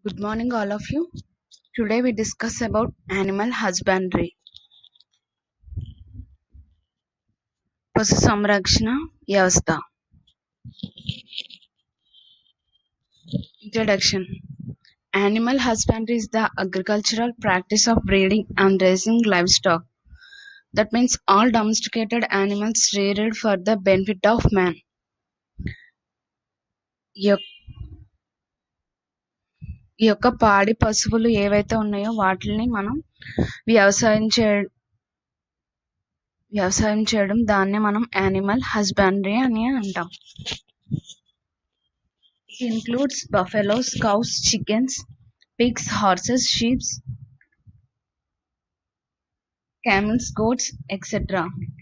Good morning, all of you. Today we discuss about animal husbandry. పశు సంరక్షణ వ్యవస్థ introduction Animal husbandry is the agricultural practice of breeding and raising livestock. That means all domesticated animals reared for the benefit of man. ఈ యొక్- ఈ యొక్క పాడి పశువులు ఏవైతే ఉన్నాయో వాటిని మనం వ్యవసాయం చే వ్యవసాయం చేయడం దాన్నే మనం యానిమల్ హస్బెండరీ అని అంటాం It includes buffaloes, cows, chickens, pigs, horses, sheep, camels, goats, etc.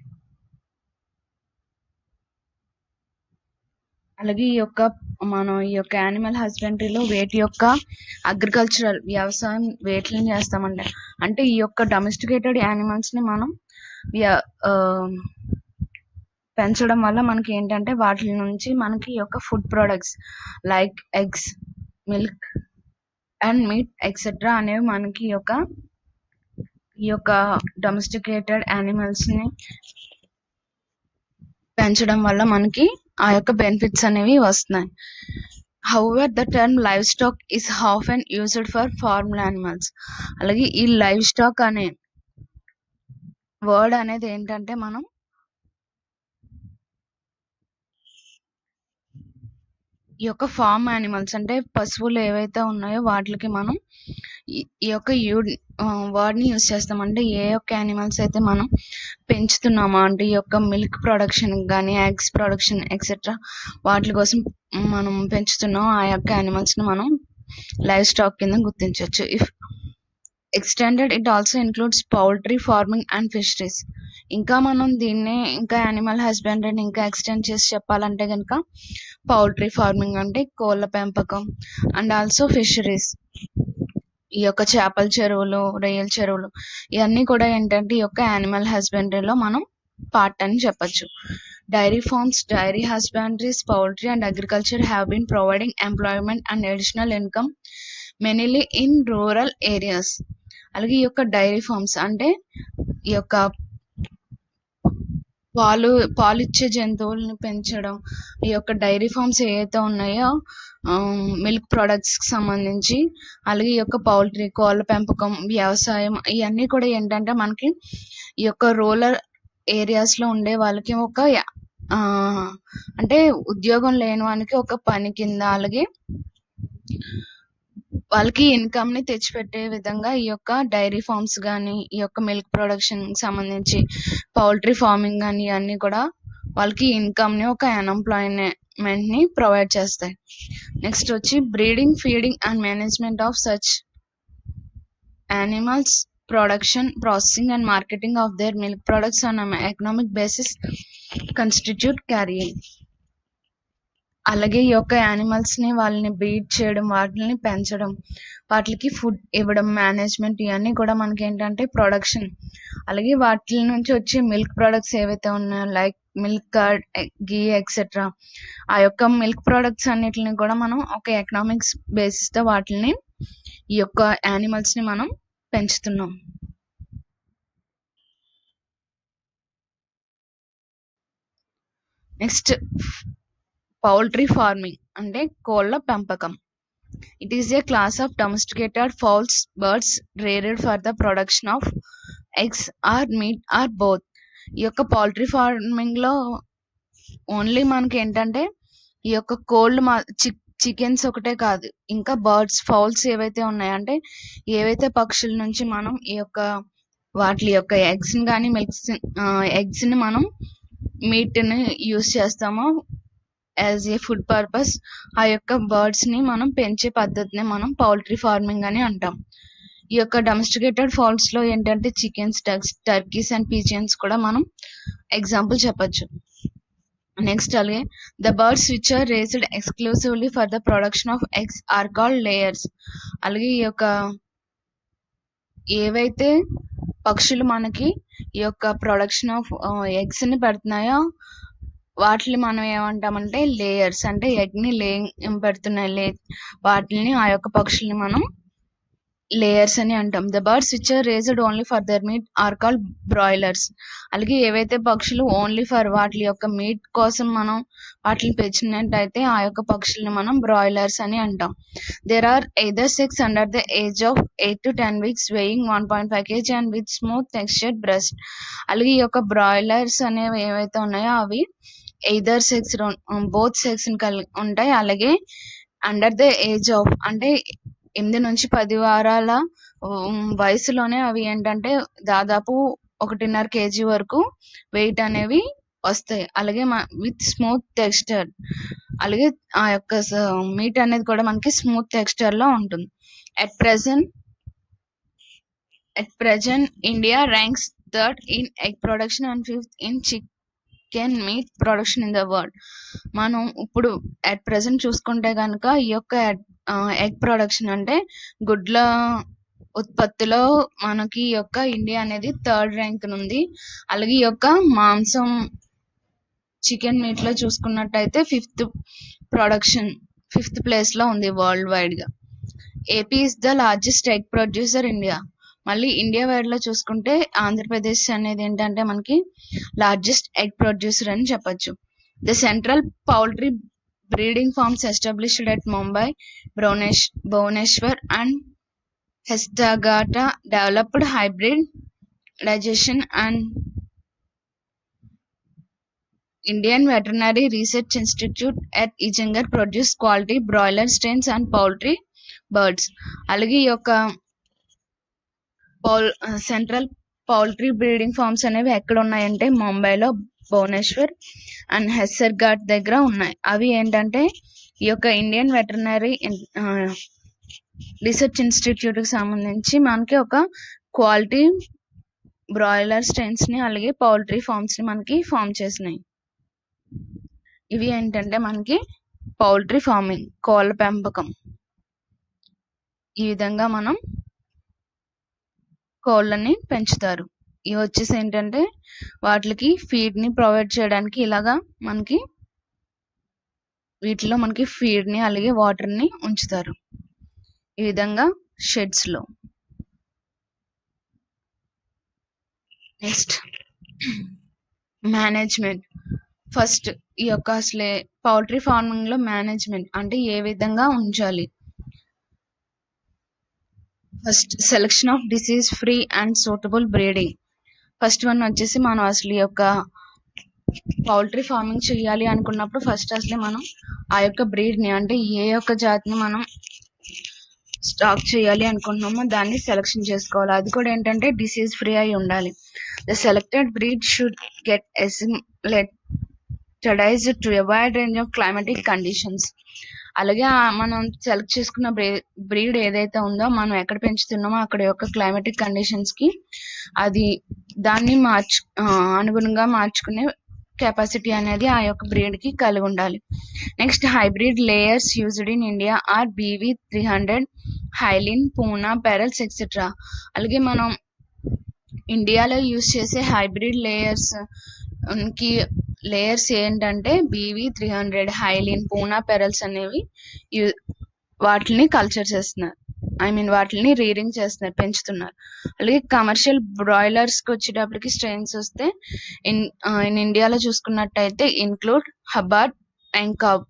అలాగే ఈ యొక్క మనం ఈ యొక్క యానిమల్ హస్బెండరీలో వేటి యొక్క అగ్రికల్చరల్ వ్యవసాయం వేటిని చేస్తామంటే అంటే ఈ యొక్క డొమెస్టికేటెడ్ యానిమల్స్ ని మనం వ్య- ఆ, పెంచడం వల్ల మనకి ఏంటంటే వాటి నుంచి మనకి ఈ యొక్క food products like eggs milk and meat etcetera అనేవి మనకి ఈ యొక్క ఈ యొక్క డొమెస్టికేటెడ్ యానిమల్స్ ని పెంచడం వల్ల మనకి ఆ యొక్క బెనిఫిట్స్ అనేవి వస్తున్నాయి however the term livestock is half and used for formal animals అలాగే ఈ లైవ్ స్టాక్ అనే వర్డ్ అనేది ఏంటంటే మనం ఈ యొక్క ఫార్మ్ యానిమల్స్ అంటే పశువులు ఏవైతే ఉన్నాయో వాటికి మనం ఈ- ఈ యొక్క యూ వర్డ్ ని యూస్ చేస్తాం అంటే ఏ యొక్క యానిమల్స్ అయితే మనం పెంచుతున్నామో అంటే ఈ యొక్క మిల్క్ ప్రొడక్షన్ కానీ ఎగ్స్ ప్రొడక్షన్ ఎక్సెట్రా వాటి కోసం మనం పెంచుతున్నాం ఆ యొక్క యానిమల్స్ ని మనం లైవ్ స్టాక్ కింద గుర్తించవచ్చు if extended it also includes poultry farming and fisheries ఇంకా మనం దీన్ని ఇంకా యానిమల్ హస్బెండరీని ఇంకా ఎక్స్టెండ్ చేసి చెప్పాలంటే కనుక పౌల్ట్రీ ఫార్మింగ్ అంటే కోళ్ళ పెంపకం అండ్ ఆల్సో ఫిషరీస్ ఈ యొక్క చేపల చెరువులు రొయ్యల చెరువులు ఇవన్నీ కూడా ఏంటంటే ఈ యొక్క యానిమల్ హస్బెండరీలో మనం పార్ట్ అని చెప్పొచ్చు dairy farms dairy husbandries poultry and agriculture have been providing employment and additional income mainly in rural areas అలాగే ఈ యొక్క డైరీ ఫార్మ్స్ అంటే ఈ యొక్క పాలు పాలిచ్చే జంతువుల్ని పెంచడం ఈ యొక్క డైరీ ఫార్మ్స్ ఏవైతే ఉన్నాయో మిల్క్ ప్రొడక్ట్స్ కి సంబంధించి అలాగే ఈ యొక్క పౌల్ట్రీ కోళ్ళ పెంపకం వ్యవసాయం ఇవన్నీ కూడా ఏంటంటే మనకి ఈ యొక్క రూరల్ ఏరియాస్ లో ఉండే వాళ్ళకి ఒక ఆ, అంటే ఉద్యోగం లేని వానికి ఒక పని కింద అలాగే వాళ్ళకి ఇన్కమ్ ని తెచ్చిపెట్టే విధంగా ఈ యొక్క డైరీ ఫార్మ్స్ కానీ ఈ యొక్క మిల్క్ ప్రొడక్షన్ సంబంధించి పౌల్ట్రీ ఫార్మింగ్ కానీ ఇవన్నీ కూడా వాళ్ళకి ఇన్కమ్ ని ఒక అన్ఎంప్లాయ్మెంట్ ని ప్రొవైడ్ చేస్తాయి నెక్స్ట్ వచ్చి breeding feeding and management of such animals production processing and marketing of their milk products on economic basis constitute carrier అలాగే ఈ యొక్క యానిమల్స్ ని వాళ్ళని బ్రీడ్ చేయడం వాటిని పెంచడం వాటికి ఫుడ్ ఇవ్వడం మేనేజ్మెంట్ ఇవన్నీ కూడా మనకి ఏంటంటే ప్రొడక్షన్ అలాగే వాటి నుంచి వచ్చే మిల్క్ ప్రొడక్ట్స్ ఏవైతే ఉన్నాయో like milk curd ghee etcetera ఆ యొక్క మిల్క్ ప్రొడక్ట్స్ అన్నిటిని కూడా మనం ఒక ఎకనామిక్స్ బేసిస్ తో వాటిని ఈ యొక్క యానిమల్స్ ని మనం పెంచుతున్నాం నెక్స్ట్ పౌల్ట్రీ ఫార్మింగ్ అంటే కోళ్ళ పెంపకం it is a class of domesticated fowls birds reared for the production of eggs or meat or both ఈ యొక్క పౌల్ట్రీ ఫార్మింగ్ లో ఓన్లీ మనకి ఏంటంటే ఈ యొక్క కోళ్ళు మా చికెన్స్ ఒకటే కాదు ఇంకా బర్డ్స్ ఫౌల్స్ ఏవైతే ఉన్నాయో అంటే ఏవైతే పక్షుల నుంచి మనం ఈ యొక్క వాటి యొక్క ఎగ్స్ ని కానీ మిల్క్స్ ఎగ్స్ ని మనం మీట్ ని యూస్ చేస్తామో యాజ్ ఏ ఫుడ్ పర్పస్ ఆ యొక్క బర్డ్స్ ని మనం పెంచే పద్ధతిని మనం పౌల్ట్రీ ఫార్మింగ్ అని అంటాం ఈ యొక్క డొమెస్టికేటెడ్ ఫౌల్స్ లో ఏంటంటే chickens ducks turkeys and pigeons కూడా మనం ఎగ్జాంపుల్ చెప్పొచ్చు నెక్స్ట్ అలాగే the birds which are raised exclusively for the production of eggs are called layers అలాగే ఈ యొక్క ఏవైతే పక్షులు మనకి ఈ యొక్క ప్రొడక్షన్ ఆఫ్ ఎగ్స్ ని పెడుతున్నాయో వాటిని మనం ఏమంటామంటే లేయర్స్ అంటే ఎగ్ ని లే పెడుతున్నాయి లే వాటిని ఆ యొక్క పక్షుల్ని మనం లేయర్స్ అని అంటాం the birds which are raised only for their meat are call broilers అలాగే ఏవైతే పక్షులు ఓన్లీ ఫర్ వాటి యొక్క మీట్ కోసం మనం వాటిని పెంచినట్టయితే ఆ యొక్క పక్షుల్ని మనం బ్రాయిలర్స్ అని అంటాం there are either six under the age of eight to ten weeks weighing one point five kg and with smooth textured breast అలాగే ఈ యొక్క బ్రాయిలర్స్ అనేవి ఏవైతే ఉన్నాయో అవి ఎయిదర్ సెక్స్ బోత్ సెక్స్ కలిగి ఉంటాయి అలాగే అండర్ ద ఏజ్ ఆఫ్ అంటే ఎనిమిది నుంచి పది వారాల ఉమ్, వయసులోనే అవి ఏంటంటే దాదాపు ఒకటిన్నర కేజీ వరకు వెయిట్ అనేవి వస్తాయి అలాగే విత్ స్మూత్ టెక్స్చర్ అలాగే ఆ యొక్క మీట్ అనేది కూడా మనకి స్మూత్ టెక్స్చర్ లో ఉంటుంది at present at present India ranks third in egg production and fifth in chicken meat production in the world మనం ఇప్పుడు అట్ ప్రెసెంట్ చూసుకుంటే కనుక ఈ యొక్క ఎగ్ ప్రొడక్షన్ అంటే గుడ్ల ఉత్పత్తిలో మనకి ఈ యొక్క ఇండియా అనేది థర్డ్ ర్యాంక్ ఉంది అలాగే ఈ యొక్క మాంసం చికెన్ మీట్ లో చూసుకున్నట్టయితే ఫిఫ్త్ ప్రొడక్షన్ ఫిఫ్త్ ప్లేస్ లో ఉంది వరల్డ్ వైడ్ గా AP is the largest egg producer India మళ్ళీ ఇండియా వైడ్ లో చూసుకుంటే ఆంధ్రప్రదేశ్ అనేది ఏంటంటే మనకి లార్జెస్ట్ ఎగ్ ప్రొడ్యూసర్ అని చెప్పొచ్చు the central poultry breeding farms established at Mumbai భువనేష్ Bhubaneswar and Hessarghatta developed hybrid digestion and Indian Veterinary Research Institute at Ijengar produce quality broiler strains and poultry birds. అలాగే ఈ యొక్క పౌల్ సెంట్రల్ పౌల్ట్రీ బ్రీడింగ్ ఫార్మ్స్ అనేవి ఎక్కడ ఉన్నాయంటే ముంబైలో భువనేశ్వర్ అండ్ హెస్సర్ ఘాట్ దగ్గర ఉన్నాయి అవి ఏంటంటే ఈ యొక్క ఇండియన్ వెటర్నరీ రీసెర్చ్ ఇన్స్టిట్యూట్ కి సంబంధించి మనకి ఒక క్వాలిటీ బ్రాయిలర్ స్ట్రెయిన్స్ ని అలాగే పౌల్ట్రీ ఫార్మ్స్ ని మనకి ఫామ్ చేసినాయి ఇవి ఏంటంటే మనకి పౌల్ట్రీ ఫార్మింగ్ కోళ్ళ పెంపకం ఈ విధంగా మనం కోళ్ళని పెంచుతారు ఇవి వచ్చేసి ఏంటంటే వాటికి ఫీడ్ ని ప్రొవైడ్ చేయడానికి ఇలాగా మనకి వీటిలో మనకి ఫీడ్ ని అలాగే వాటర్ ని ఉంచుతారు ఈ విధంగా షెడ్స్ లో నెక్స్ట్ మేనేజ్మెంట్ ఫస్ట్ ఈ యొక్క అసలే పౌల్ట్రీ ఫార్మింగ్ లో మేనేజ్మెంట్ అంటే ఏ విధంగా ఉంచాలి first selection of disease free and suitable breeding first one వచ్చేసి మనం అసలు ఈ యొక్క పౌల్ట్రీ ఫార్మింగ్ చేయాలి అనుకున్నప్పుడు ఫస్ట్ అసలు మనం ఆ యొక్క బ్రీడ్ ని అంటే ఏ యొక్క జాతిని మనం స్టాక్ చేయాలి అనుకుంటున్నామో దాన్ని సెలెక్షన్ చేసుకోవాలి అది కూడా ఏంటంటే డిసీజ్ ఫ్రీ అయి ఉండాలి the selected breed should get acclimatized to a wide range of climatic conditions అలాగే ఆ మనం సెలెక్ట్ చేసుకున్న బ్రీడ్ ఏదైతే ఉందో మనం ఎక్కడ పెంచుతున్నామో అక్కడ యొక్క క్లైమాటిక్ కండిషన్స్ కి అది దాన్ని మార్చు ఆ, అనుగుణంగా మార్చుకునే కెపాసిటీ అనేది ఆ యొక్క బ్రీడ్ కి కలిగి ఉండాలి next hybrid layers used in India are B V three hundred Hyline Poona pearls etcetera అలాగే మనం ఇండియాలో యూజ్ చేసే హైబ్రిడ్ లేయర్స్ కి లేయర్స్ ఏంటంటే B V three hundred Hyline Poona pearls అనేవి యు- వాటిని కల్చర్ చేస్తున్నారు ఐ మీన్ వాటిని రీరింగ్ చేస్తున్నారు పెంచుతున్నారు అలాగే కమర్షియల్ బ్రాయిలర్స్ కి వచ్చేటప్పటికి స్ట్రెయిన్స్ వస్తే ఇన్ ఇన్ ఇండియాలో చూసుకున్నట్టయితే ఇన్క్లూడ్ హబార్డ్ అండ్ కబ్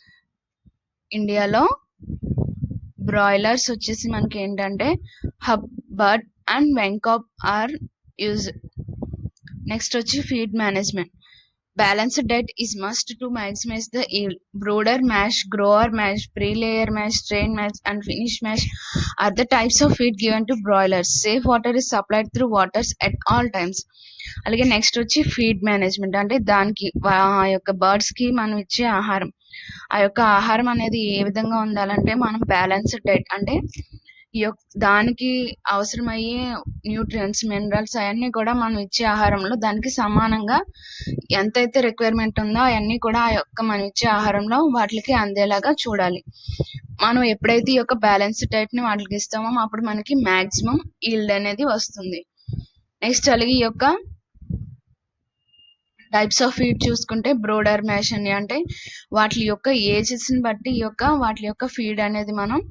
ఇండియాలో బ్రాయిలర్స్ వచ్చేసి మనకి ఏంటంటే hub bird and Vencobb are use next వచ్చి feed management balanced diet is must to maximize the yield. Brooder mash, grower mash, pre-layer mash, strain mash, and finish mash are the types of feed given to broilers. Safe water is supplied through waters at all times. అలాగే next వచ్చి feed management అంటే దానికి వా- ఆ యొక్క birds కి మనం ఇచ్చే ఆహారం ఆ యొక్క ఆహారం అనేది ఏ విధంగా ఉండాలంటే మనం బ్యాలెన్స్డ్ డైట్ అంటే ఈ యొక్క దానికి అవసరమయ్యే న్యూట్రియంట్స్ మినరల్స్ అవన్నీ కూడా మనం ఇచ్చే ఆహారంలో దానికి సమానంగా ఎంతైతే రిక్వైర్మెంట్ ఉందో అవన్నీ కూడా ఆ యొక్క మనం ఇచ్చే ఆహారంలో వాటికి అందేలాగా చూడాలి మనం ఎప్పుడైతే ఈ యొక్క బ్యాలెన్స్డ్ డైట్ ని వాటికి ఇస్తామో అప్పుడు మనకి మాక్సిమం ఈల్డ్ అనేది వస్తుంది నెక్స్ట్ అలాగే ఈ యొక్క టైప్స్ ఆఫ్ ఫీడ్ చూసుకుంటే బ్రోడర్ మ్యాష్ అని అంటే వాటి యొక్క ఏజెస్ ని బట్టి ఈ యొక్క వాటి యొక్క ఫీడ్ అనేది మనం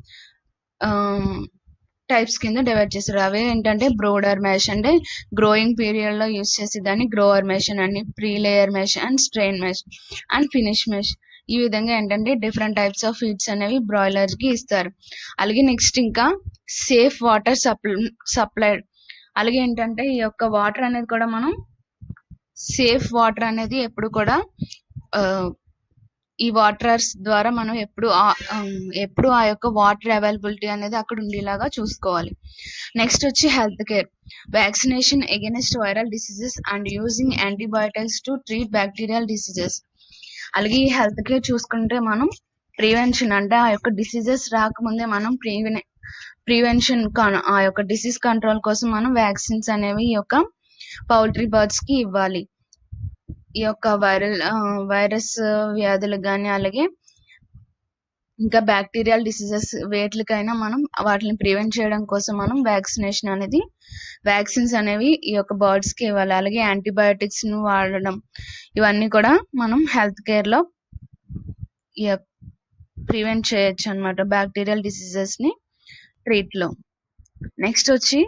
టైప్స్ కింద డివైడ్ చేస్తారు అవే ఏంటంటే బ్రోడర్ మ్యాష్ అంటే గ్రోయింగ్ పీరియడ్ లో యూస్ చేసే దాన్ని గ్రోవర్ మెషిన్ అని pre layer mesh and strain mesh and finish mesh ఈ విధంగా ఏంటంటే డిఫరెంట్ టైప్స్ ఆఫ్ ఫీడ్స్ అనేవి బ్రాయిలర్ కి ఇస్తారు అలాగే నెక్స్ట్ ఇంకా సేఫ్ వాటర్ సప్లై సప్లైడ్ అలాగే ఏంటంటే ఈ యొక్క వాటర్ అనేది కూడా మనం సేఫ్ వాటర్ అనేది ఎప్పుడు కూడా ఆ, ఈ వాటర్స్ ద్వారా మనం ఎప్పుడు ఆ- ఆమ్, ఎప్పుడు ఆ యొక్క వాటర్ అవైలబిలిటీ అనేది అక్కడ ఉండేలాగా చూసుకోవాలి నెక్స్ట్ వచ్చి health care vaccination against viral diseases and using antibiotics to treat bacterial diseases అలాగే ఈ హెల్త్ కేర్ చూసుకుంటే మనం ప్రివెన్షన్ అంటే ఆ యొక్క డిసీజెస్ రాకముందే మనం ప్రివెన్ ప్రివెన్షన్ ఆ యొక్క డిసీజ్ కంట్రోల్ కోసం మనం వ్యాక్సిన్స్ అనేవి ఈ యొక్క పౌల్ట్రీ బర్డ్స్ కి ఇవ్వాలి ఈ యొక్క వైరల్ వైరస్ వ్యాధులకు కానీ అలాగే ఇంకా బ్యాక్టీరియల్ డిసీజెస్ వేట్లకైనా మనం వాటిని ప్రివెంట్ చేయడం కోసం మనం వ్యాక్సినేషన్ అనేది వ్యాక్సిన్స్ అనేవి ఈ యొక్క బర్డ్స్ కి ఇవ్వాలి అలాగే యాంటీబయాటిక్స్ ను వాడడం ఇవన్నీ కూడా మనం హెల్త్ కేర్ లో ప్రివెంట్ చేయొచ్చు అన్నమాట బ్యాక్టీరియల్ డిసీజెస్ ని ట్రీట్ లో నెక్స్ట్ వచ్చి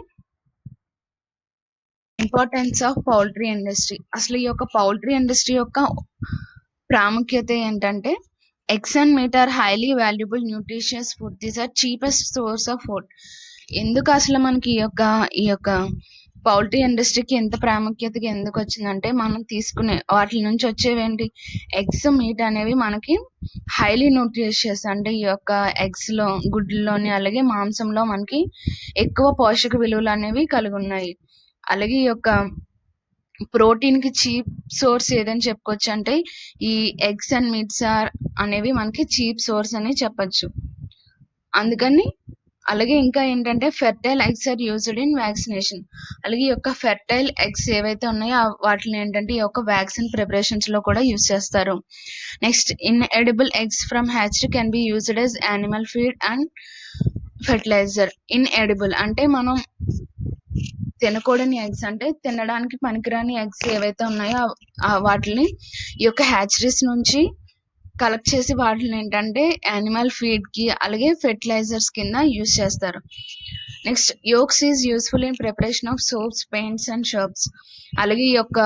ఇంపార్టెన్స్ ఆఫ్ పౌల్ట్రీ ఇండస్ట్రీ అసలు ఈ యొక్క పౌల్ట్రీ ఇండస్ట్రీ యొక్క ప్రాముఖ్యత ఏంటంటే eggs and meat are highly valuable nutritious food these are cheapest source of food ఎందుకు అసలు మనకి ఈ యొక్క ఈ యొక్క పౌల్ట్రీ ఇండస్ట్రీకి ఎంత ప్రాముఖ్యతగా ఎందుకు వచ్చిందంటే మనం తీసుకునే వాటి నుంచి వచ్చేవేంటి ఎగ్స్ మీట్ అనేవి మనకి హైలీ న్యూట్రిషియస్ అంటే ఈ యొక్క ఎగ్స్ లో గుడ్లలోని అలాగే మాంసంలో మనకి ఎక్కువ పోషక విలువలు అనేవి కలిగి ఉన్నాయి అలాగే ఈ యొక్క ప్రోటీన్ కి చీప్ సోర్స్ ఏదని చెప్పుకోవచ్చు అంటే ఈ ఎగ్స్ అండ్ మీట్స్ ఆర్ అనేవి మనకి చీప్ సోర్స్ అని చెప్పొచ్చు అందుకని అలాగే ఇంకా ఏంటంటే fertile eggs are used in vaccination అలాగే ఈ యొక్క ఫెర్టైల్ ఎగ్స్ ఏవైతే ఉన్నాయో ఆ వాటిని ఏంటంటే ఈ యొక్క వ్యాక్సిన్ ప్రిపరేషన్స్ లో కూడా యూజ్ చేస్తారు next inedible eggs from hatched can be used as animal feed and fertiliser inedible అంటే మనం తినకూడని ఎగ్స్ అంటే తినడానికి పనికిరాని ఎగ్స్ ఏవైతే ఉన్నాయో ఆ- ఆ వాటిని ఈ యొక్క హ్యాచరీస్ నుంచి కలెక్ట్ చేసి వాటిని ఏంటంటే యానిమల్ ఫీడ్ కి అలాగే ఫెర్టిలైజర్స్ కింద యూస్ చేస్తారు next yolks is useful in preparation of soaps paints and sharps అలాగే ఈ యొక్క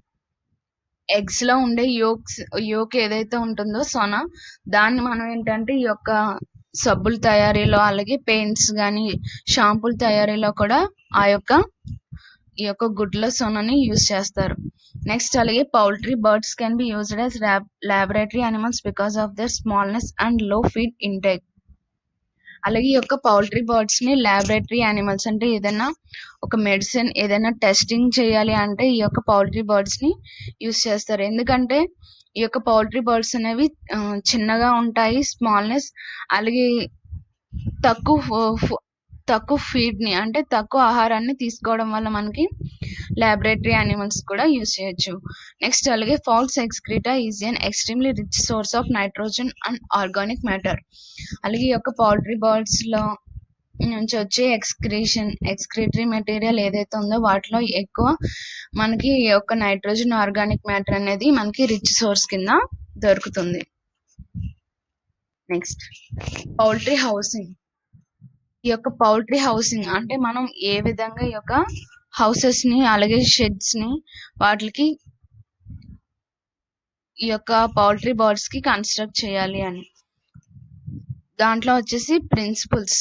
ఎగ్స్ లో ఉండే యోక్స్ యోక్ ఏదైతే ఉంటుందో సొన దాన్ని మనం ఏంటంటే ఈ యొక్క సబ్బుల తయారీలో అలాగే పెయింట్స్ కానీ షాంపూల తయారీలో కూడా ఆ యొక్క ఈ యొక్క గుడ్ల సొనని యూజ్ చేస్తారు నెక్స్ట్ అలాగే poultry birds can be used as laboratory animals because of their smallness and low feed intake అలాగే ఈ యొక్క పౌల్ట్రీ బర్డ్స్ ని లాబొరేటరీ యానిమల్స్ అంటే ఏదైనా ఒక మెడిసిన్ ఏదైనా టెస్టింగ్ చేయాలి అంటే ఈ యొక్క పౌల్ట్రీ బర్డ్స్ ని యూస్ చేస్తారు ఎందుకంటే ఈ యొక్క పౌల్ట్రీ బర్డ్స్ అనేవి ఆ, చిన్నగా ఉంటాయి స్మాల్నెస్ అలాగే తక్కువ ఫు- ఫు- తక్కువ ఫీడ్ ని అంటే తక్కువ ఆహారాన్ని తీసుకోవడం వల్ల మనకి లాబొరేటరీ యానిమల్స్ కూడా యూజ్ చేయొచ్చు నెక్స్ట్ అలాగే fowls excreta is an extremely rich source of nitrogen and organic matter అలాగే ఈ యొక్క పౌల్ట్రీ బర్డ్స్ లో నుంచి వచ్చే ఎక్స్క్రీషన్ ఎక్స్క్రీటరీ మెటీరియల్ ఏదైతే ఉందో వాటిలో ఎక్కువ మనకి ఈ యొక్క నైట్రోజన్ ఆర్గానిక్ మ్యాటర్ అనేది మనకి రిచ్ సోర్స్ కింద దొరుకుతుంది నెక్స్ట్ పౌల్ట్రీ హౌసింగ్ ఈ యొక్క పౌల్ట్రీ హౌసింగ్ అంటే మనం ఏ విధంగా ఈ యొక్క హౌసెస్ ని అలాగే షెడ్స్ ని వాటికి ఈ యొక్క పౌల్ట్రీ బర్డ్స్ కి కన్స్ట్రక్ట్ చేయాలి అని దాంట్లో వచ్చేసి principles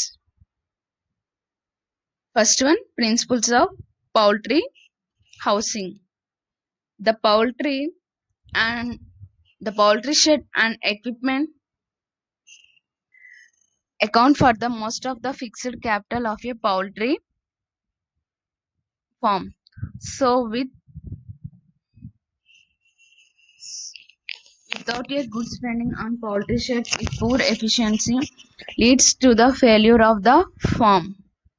first one principles of poultry housing the poultry and the poultry shed and equipment account for the most of the fixed capital of a poultry farm. So with without a good spending on poultry sheds, poor efficiency leads to the failure of the farm.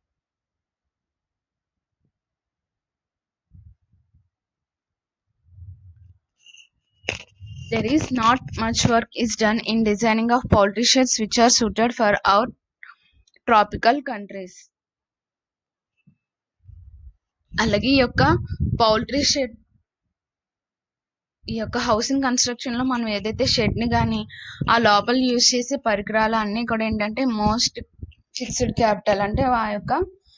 There is not much work is done in designing of poultry sheds which are suited for our tropical countries. అలాగే ఈ యొక్క poultry shed ఈ యొక్క housing construction లో మనం ఏదైతే shed ని కానీ ఆ లోపల యూజ్ చేసే పరికరాలు అన్ని కూడా ఏంటంటే మోస్ట్ ఫిక్స్డ్ క్యాపిటల్ అంటే ఆ యొక్క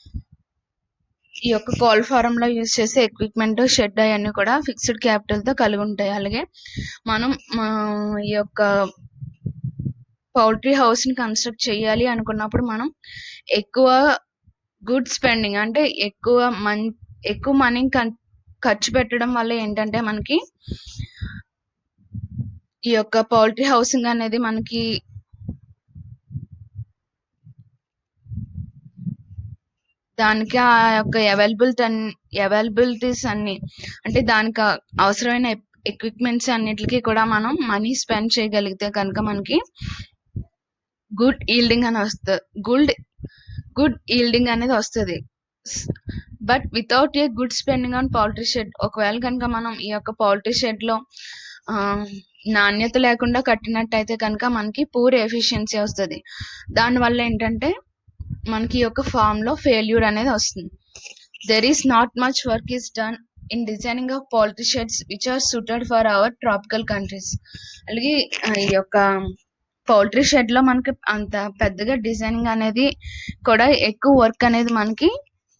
ఈ యొక్క కోల్ ఫారం లో యూజ్ చేసే ఎక్విప్మెంట్ షెడ్ అవన్నీ కూడా ఫిక్స్డ్ క్యాపిటల్ తో కలిగి ఉంటాయి అలాగే మనం ఆ, ఈ యొక్క పౌల్ట్రీ హౌస్ ని కన్స్ట్రక్ట్ చేయాలి అనుకున్నప్పుడు మనం ఎక్కువ గుడ్ స్పెండింగ్ అంటే ఎక్కువ మన్ ఎక్కువ మనీ ఖర్చు పెట్టడం వల్ల ఏంటంటే మనకి ఈ యొక్క పౌల్ట్రీ హౌసింగ్ అనేది మనకి దానికి ఆ యొక్క అవైలబుల్ అవైలబిలిటీస్ అన్ని అంటే దానికి ఆ- అవసరమైన ఎక్విప్మెంట్స్ అన్నిటికీ కూడా మనం మనీ స్పెండ్ చేయగలిగితే కనుక మనకి గుడ్ ఈల్డింగ్ అని వస్తుంది గుడ్ గుడ్ ఈల్డింగ్ అనేది వస్తుంది but without a good spending on poultry shed ఒకవేళ కనుక మనం ఈ యొక్క పౌల్ట్రీ షెడ్ లో ఆ, నాణ్యత లేకుండా కట్టినట్టయితే కనుక మనకి పూర్ ఎఫిషియన్సీ వస్తుంది దానివల్ల ఏంటంటే మనకి ఈ యొక్క ఫామ్ లో ఫెయిల్యూర్ అనేది వస్తుంది there is not much work is done in designing of poultry sheds which are suited for our tropical countries అలాగే ఆ, ఈ యొక్క పౌల్ట్రీ షెడ్ లో మనకి అంత పెద్దగా డిజైనింగ్ అనేది కూడా ఎక్కువ వర్క్ అనేది మనకి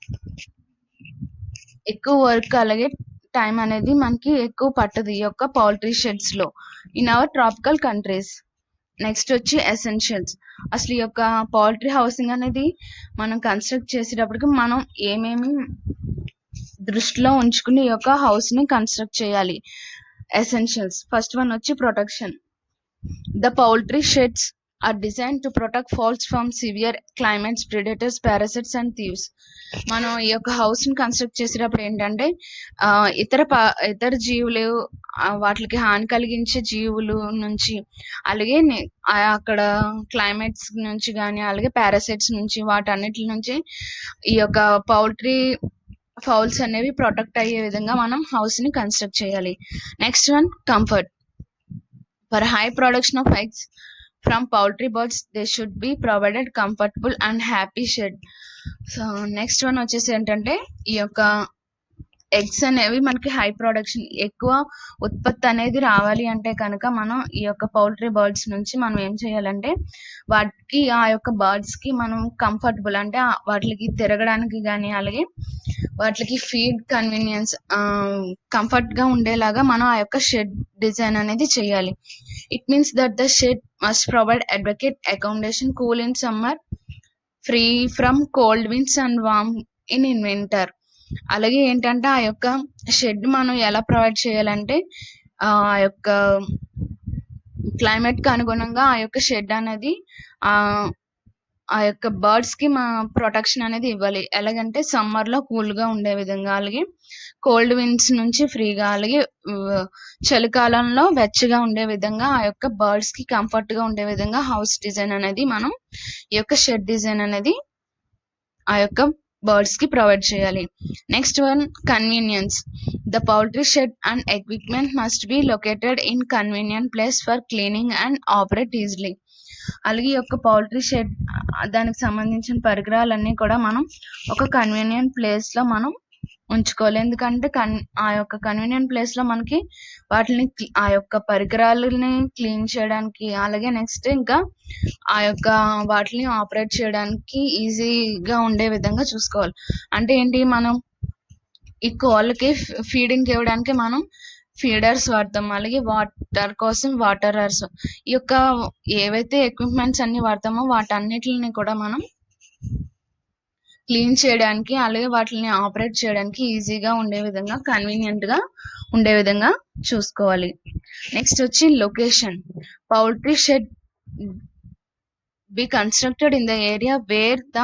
ఎక్కువ వర్క్ అలాగే టైం అనేది మనకి ఎక్కువ పట్టదు ఈ యొక్క పౌల్ట్రీ షెడ్స్ లో in our tropical countries next వచ్చి ఎసెన్షియల్స్ అసలు ఈ యొక్క పౌల్ట్రీ హౌసింగ్ అనేది మనం కన్స్ట్రక్ట్ చేసేటప్పటికి మనం ఏమేమి దృష్టిలో ఉంచుకుని ఈ యొక్క హౌస్ ని కన్స్ట్రక్ట్ చేయాలి ఎసెన్షియల్స్ ఫస్ట్ వన్ వచ్చి protection The poultry sheds are designed to protect fowls from severe climates, predators, parasites and thieves. మనం ఈ యొక్క హౌస్ ని కన్స్ట్రక్ట్ చేసేటప్పుడు ఏంటంటే ఆ, ఇతర ప- ఇతర జీవులు ఆ, వాటికి హాని కలిగించే జీవులు నుంచి అలాగే నే- ఆ అక్కడ క్లైమేట్స్ నుంచి కానీ అలాగే పారాసైట్స్ నుంచి వాటన్నిటి నుంచి ఈ యొక్క పౌల్ట్రీ ఫౌల్స్ అనేవి ప్రొటెక్ట్ అయ్యే విధంగా మనం హౌస్ ని కన్స్ట్రక్ట్ చేయాలి next one comfort For high production of eggs from poultry birds, they should be provided comfortable and happy shed. So next one వచ్చేసి ఏంటంటే ఈ యొక్క ఎగ్స్ అనేవి మనకి హై ప్రొడక్షన్ ఎక్కువ ఉత్పత్తి అనేది రావాలి అంటే కనుక మనం ఈ యొక్క పౌల్ట్రీ బర్డ్స్ నుంచి మనం ఏం చేయాలంటే వాటికి ఆ యొక్క బర్డ్స్ కి మనం కంఫర్టబుల్ అంటే ఆ వాటికి తిరగడానికి కానీ అలాగే వాటికి ఫీడ్ కన్వీనియన్స్ కంఫర్ట్ గా ఉండేలాగా మనం ఆ యొక్క షెడ్ డిజైన్ అనేది చేయాలి it means that the shed must provide adequate accommodation cool in summer free from cold winds and warm in in winter అలాగే ఏంటంటే ఆ యొక్క షెడ్ మనం ఎలా ప్రొవైడ్ చేయాలంటే ఆ యొక్క క్లైమేట్ కి అనుగుణంగా ఆ యొక్క షెడ్ అనేది ఆ ఆ యొక్క బర్డ్స్ కి మా ప్రొటెక్షన్ అనేది ఇవ్వాలి ఎలాగంటే సమ్మర్ లో కూల్ గా ఉండే విధంగా అలాగే కోల్డ్ విండ్స్ నుంచి ఫ్రీగా అలాగే ఉ- చలికాలంలో వెచ్చగా ఉండే విధంగా ఆ యొక్క బర్డ్స్ కి కంఫర్ట్ గా ఉండే విధంగా హౌస్ డిజైన్ అనేది మనం ఈ యొక్క షెడ్ డిజైన్ అనేది ఆ యొక్క బర్డ్స్ కి ప్రొవైడ్ చేయాలి next one convenience the poultry shed and equipment must be located in convenient place for cleaning and operate easily అలాగే ఈ యొక్క పౌల్ట్రీ షెడ్ దానికి సంబంధించిన పరికరాలన్నీ కూడా మనం ఒక కన్వీనియంట్ ప్లేస్ లో మనం ఉంచుకోవాలి ఎందుకంటే కన్ ఆ యొక్క కన్వీనియంట్ ప్లేస్ లో మనకి వాటిని క్లి- ఆ యొక్క పరికరాలని క్లీన్ చేయడానికి అలాగే నెక్స్ట్ ఇంకా ఆ యొక్క వాటిని ఆపరేట్ చేయడానికి ఈజీగా ఉండే విధంగా చూసుకోవాలి అంటే ఏంటి మనం ఈ కోళ్ళకి ఫీడింగ్ ఇవ్వడానికి మనం ఫీడర్స్ వాడతాం అలాగే వాటర్ కోసం వాటరర్స్ ఈ యొక్క ఏవైతే ఎక్విప్మెంట్స్ అన్ని వాడతామో వాటన్నిటిని కూడా మనం క్లీన్ చేయడానికి అలాగే వాటిని ఆపరేట్ చేయడానికి ఈజీగా ఉండే విధంగా కన్వీనియంట్ గా ఉండే విధంగా చూసుకోవాలి నెక్స్ట్ వచ్చి location poultry shed be constructed in the area where the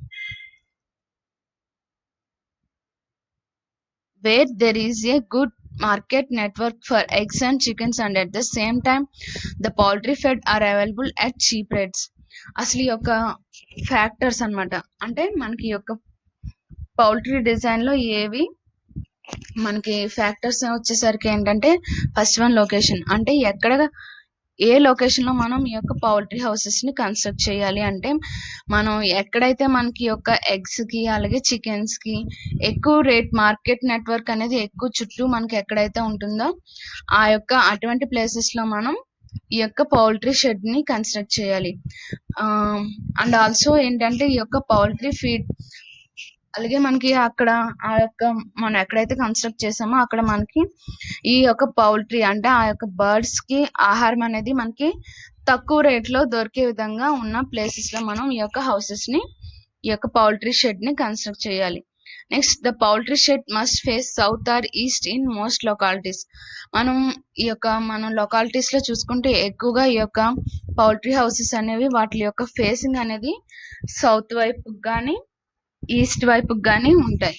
where there is a good market network for eggs and chickens and at the same time the poultry fed are available at cheap rates అసలు ఈ యొక్క factors అన్నమాట అంటే మనకి ఈ యొక్క poultry design లో ఏవి మనకి ఫ్యాక్టర్స్ వచ్చేసరికి ఏంటంటే ఫస్ట్ వన్ లొకేషన్ అంటే ఎక్కడ ఏ లొకేషన్ లో మనం ఈ యొక్క పౌల్ట్రీ హౌసెస్ ని కన్స్ట్రక్ట్ చేయాలి అంటే మనం ఎక్కడైతే మనకి ఈ యొక్క ఎగ్స్ కి అలాగే చికెన్స్ కి ఎక్కువ రేట్ మార్కెట్ నెట్వర్క్ అనేది ఎక్కువ చుట్టూ మనకి ఎక్కడైతే ఉంటుందో ఆ యొక్క అటువంటి ప్లేసెస్ లో మనం ఈ యొక్క పౌల్ట్రీ షెడ్ ని కన్స్ట్రక్ట్ చేయాలి అండ్ ఆల్సో ఏంటంటే ఈ యొక్క పౌల్ట్రీ ఫీడ్ అలాగే మనకి అక్కడ ఆ యొక్క మనం ఎక్కడైతే కన్స్ట్రక్ట్ చేసామో అక్కడ మనకి ఈ యొక్క పౌల్ట్రీ అంటే ఆ యొక్క బర్డ్స్ కి ఆహారం అనేది మనకి తక్కువ రేట్ లో దొరికే విధంగా ఉన్న ప్లేసెస్ లో మనం ఈ యొక్క హౌసెస్ ని ఈ యొక్క పౌల్ట్రీ షెడ్ ని కన్స్ట్రక్ట్ చేయాలి next the poultry shed must face south or east in most localities మనం ఈ యొక్క మనం లొకాలిటీస్ లో చూసుకుంటే ఎక్కువగా ఈ యొక్క పౌల్ట్రీ హౌసెస్ అనేవి వాటి యొక్క ఫేసింగ్ అనేది సౌత్ వైపు కానీ ఈస్ట్ వైపు కానీ ఉంటాయి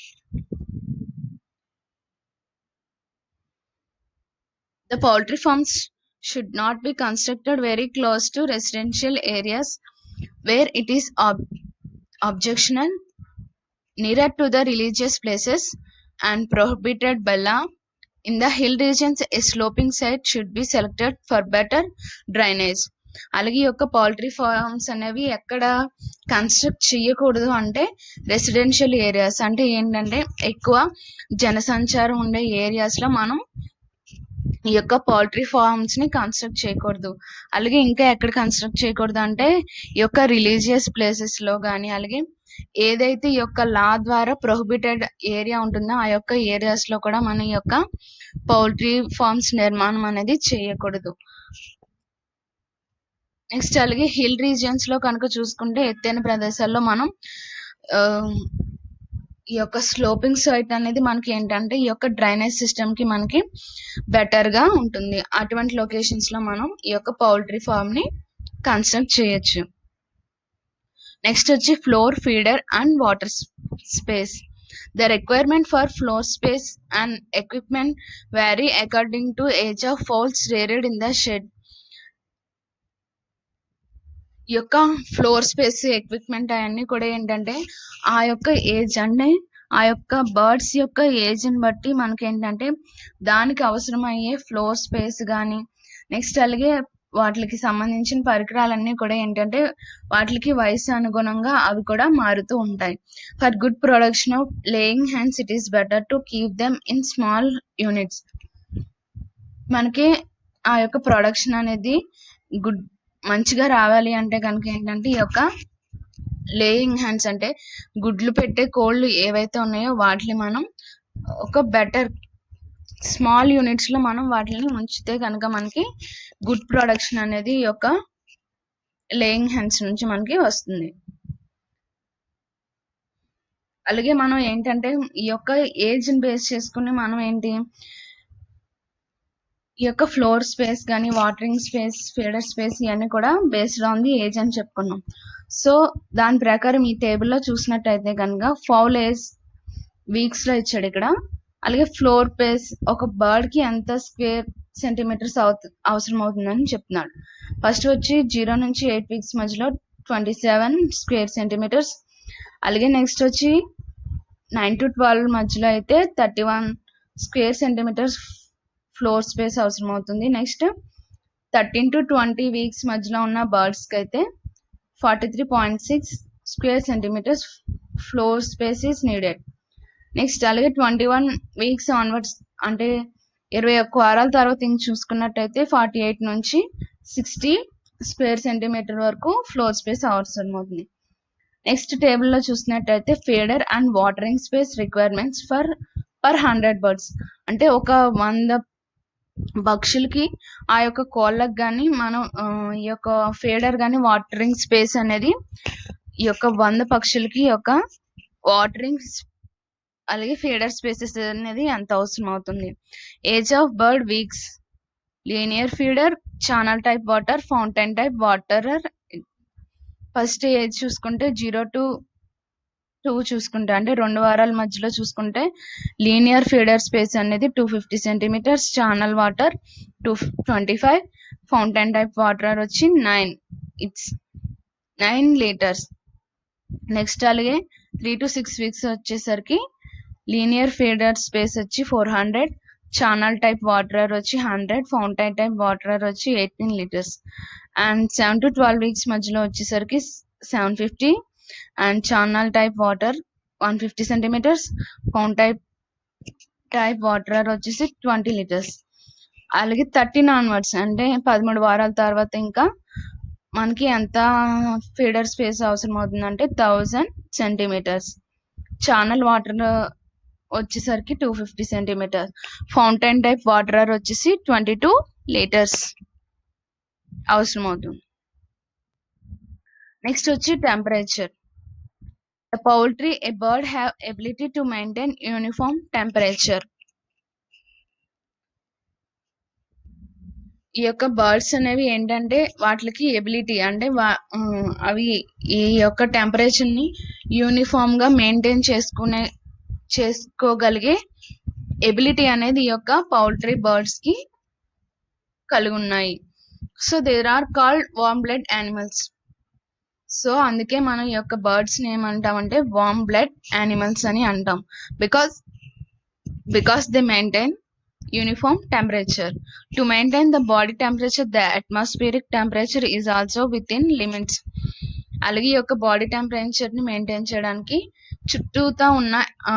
The poultry farms should not be constructed very close to residential areas where it is ob- objectionable, nearer to the religious places, and prohibited by law. In the hill regions, a sloping site should be selected for better drainage. అలాగే ఈ యొక్క poultry farms అనేవి ఎక్కడ construct చేయకూడదు అంటే residential areas అంటే ఏంటంటే ఎక్కువ జనసంచారం ఉండే ఏరియాస్ లో మనం ఈ యొక్క పౌల్ట్రీ ఫార్మ్స్ ని కన్స్ట్రక్ట్ చేయకూడదు అలాగే ఇంకా ఎక్కడ కన్స్ట్రక్ట్ చేయకూడదు అంటే ఈ యొక్క రిలీజియస్ ప్లేసెస్ లో కానీ అలాగే ఏదైతే ఈ యొక్క లా ద్వారా ప్రొహిబిటెడ్ ఏరియా ఉంటుందో ఆ యొక్క ఏరియాస్ లో కూడా మన ఈ యొక్క పౌల్ట్రీ ఫార్మ్స్ నిర్మాణం అనేది చేయకూడదు నెక్స్ట్ అలాగే హిల్ రీజియన్స్ లో కనుక చూసుకుంటే ఎత్తైన ప్రదేశాల్లో మనం ఆ, ఈ యొక్క స్లోపింగ్ సైట్ అనేది మనకి ఏంటంటే ఈ యొక్క డ్రైనేజ్ సిస్టమ్ కి మనకి బెటర్ గా ఉంటుంది అటువంటి లొకేషన్స్ లో మనం ఈ యొక్క పౌల్ట్రీ ఫార్మ్ ని కన్స్ట్రక్ట్ చేయొచ్చు నెక్స్ట్ వచ్చి floor feeder and water space the requirement for floor space and equipment vary according to age of fowls reared in the shed ఈ యొక్క ఫ్లోర్ స్పేస్ ఎక్విప్మెంట్ అవన్నీ కూడా ఏంటంటే ఆ యొక్క ఏజ్ అంటే ఆ యొక్క బర్డ్స్ యొక్క ఏజ్ ని బట్టి మనకి ఏంటంటే దానికి అవసరమయ్యే ఫ్లోర్ స్పేస్ కానీ నెక్స్ట్ అలాగే వాటికి సంబంధించిన పరికరాలన్నీ కూడా ఏంటంటే వాటికి వయసు అనుగుణంగా అవి కూడా మారుతూ ఉంటాయి for good production of laying hands it is better to keep them in small units మనకి ఆ యొక్క ప్రొడక్షన్ అనేది గుడ్ మంచిగా రావాలి అంటే కనుక ఏంటంటే ఈ యొక్క లేయింగ్ హ్యాండ్స్ అంటే గుడ్లు పెట్టే కోళ్ళు ఏవైతే ఉన్నాయో వాటిని మనం ఒక బెటర్ స్మాల్ యూనిట్స్ లో మనం వాటిని ఉంచితే కనుక మనకి గుడ్ ప్రొడక్షన్ అనేది ఈ యొక్క లేయింగ్ హ్యాండ్స్ నుంచి మనకి వస్తుంది అలాగే మనం ఏంటంటే ఈ యొక్క ఏజ్ ని బేస్ చేసుకుని మనం ఏంటి ఈ యొక్క ఫ్లోర్ స్పేస్ కానీ వాటరింగ్ స్పేస్ ఫీడర్ స్పేస్ ఇవన్నీ కూడా బేస్డ్ ఆన్ ది ఏజ్ అని చెప్పుకున్నాం సో దాని ప్రకారం ఈ టేబుల్లో చూసినట్టయితే కనుక ఫౌల్ ఏజ్ వీక్స్ లో ఇచ్చాడు ఇక్కడ అలాగే ఫ్లోర్ స్పేస్ ఒక బర్డ్ కి ఎంత స్క్వేర్ సెంటీమీటర్స్ అవసరం అవుతుందని చెప్తున్నాడు ఫస్ట్ వచ్చి జీరో నుంచి ఎయిట్ వీక్స్ మధ్యలో ట్వంటీ సెవెన్ స్క్వేర్ సెంటీమీటర్స్ అలాగే నెక్స్ట్ వచ్చి నైన్ టు ట్వెల్వ్ మధ్యలో అయితే thirty one square centimetres floor space అవసరం అవుతుంది next thirteen to twenty weeks మధ్యలో ఉన్న బర్డ్స్ కి అయితే forty three point six square centimetres floor space is needed next అలాగే ట్వంటీ వన్ వీక్స్ ఆన్వర్డ్స్ అంటే ఇరవై ఒక్క వారాల తర్వాత ఇంక చూసుకున్నట్టయితే ఫార్టీ ఎయిట్ నుంచి సిక్స్టీ స్క్వేర్ సెంటీమీటర్ వరకు ఫ్లోర్ స్పేస్ అవసరం అవుతుంది నెక్స్ట్ టేబుల్లో చూసినట్టయితే feeder and watering space requirements for per hundred birds అంటే ఒక వంద పక్షులకి ఆ యొక్క కోళ్ళకి కానీ మనం ఆ, ఈ యొక్క ఫీడర్ కానీ వాటరింగ్ స్పేస్ అనేది ఈ యొక్క వంద పక్షులకి ఈ యొక్క వాటరింగ్ అలాగే ఫీడర్ స్పేసెస్ అనేది ఎంత అవసరం అవుతుంది age of bird weeks linear feeder channel type water fountain type water first age చూసుకుంటే జీరో టు టూ చూసుకుంటే అంటే రెండు వారాల మధ్యలో చూసుకుంటే లీనియర్ ఫీడర్ స్పేస్ అనేది two fifty centimetres channel water two twenty five fountain type water వచ్చి nine it's nine litres next అలాగే త్రీ టు సిక్స్ వీక్స్ వచ్చేసరికి లీనియర్ ఫీడర్ స్పేస్ వచ్చి four hundred channel type water వచ్చి hundred fountain type water వచ్చి eighteen litres and seven to twelve weeks మధ్యలో వచ్చేసరికి seven fifty and channel type water one fifty centimetres fount type type water వచ్చేసి twenty litres అలాగే thirteen onwards అంటే పదమూడు వారాల తర్వాత ఇంకా మనకి ఎంత ఫీడర్ స్పేస్ అవసరం అవుతుందంటే థౌజండ్ సెంటీమీటర్స్ ఛానల్ వాటర్ వచ్చేసరికి two fifty centimetres fountain type water వచ్చేసి ట్వంటీ టూ లీటర్స్ అవసరం అవుతుంది నెక్స్ట్ వచ్చి temperature The poultry, a bird have ability to maintain uniform temperature. ఈ యొక్క బర్డ్స్ అనేవి ఏంటంటే వాటికి ఎబిలిటీ అంటే వా- ఆ, అవి ఈ యొక్క టెంపరేచర్ ని యూనిఫామ్ గా మెయింటైన్ చేసుకునే చేసుకోగలిగే ఎబిలిటీ అనేది ఈ యొక్క పౌల్ట్రీ బర్డ్స్ కి కలిగి ఉన్నాయి so there are called warm blood animals so అందుకే మనం ఈ యొక్క బర్డ్స్ ని ఏమంటామంటే వామ్ బ్లడ్ యానిమల్స్ అని అంటాం because because they maintain uniform temperature to maintain the body temperature the atmospheric temperature is also within limits అలాగే ఈ యొక్క బాడీ టెంపరేచర్ ని మెయింటైన్ చేయడానికి చుట్టూతా ఉన్న